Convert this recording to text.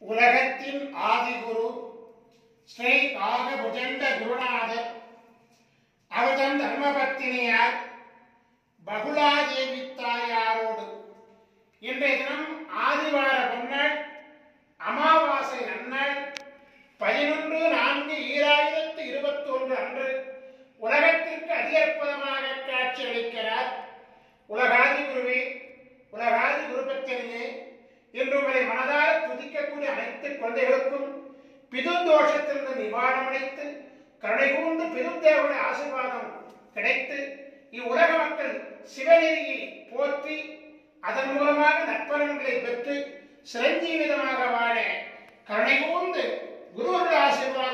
உலகத்தின் ஆதிகுரு ஸ்ரீ காக புஜண்ட குருநாதர் அவர்தம் தர்மபத்தினியார் பகுலாதேவி தாயாரோடு இன்றைய தினம் ஆதிவார பொன்னாள் அமாவாசை நன்னாள் பதினொன்று நான்கு ஈராயிரத்து இருபத்தி ஒன்று அன்று உலகத்திற்கு அதிகற்பதமாக காட்சியளிக்கிறார் உலகாதி குருவே உலகாதி குருபத்தினியே இன்று உங்களை மனதார துதிக்கக்கூடிய அனைத்து குழந்தைகளுக்கும் பிதுந்தோஷத்திலிருந்து நிவாரணம் அளித்து கருணை கூர்ந்து பிதுந்தேவனுடைய ஆசீர்வாதம் கிடைத்து இவ்வுலக மக்கள் சிவநெறியை போற்றி அதன் மூலமாக நற்பலன்களை பெற்று சிரஞ்சீவிதமாக வாழ கருணை கூர்ந்து குருவருடைய ஆசீர்வாதம்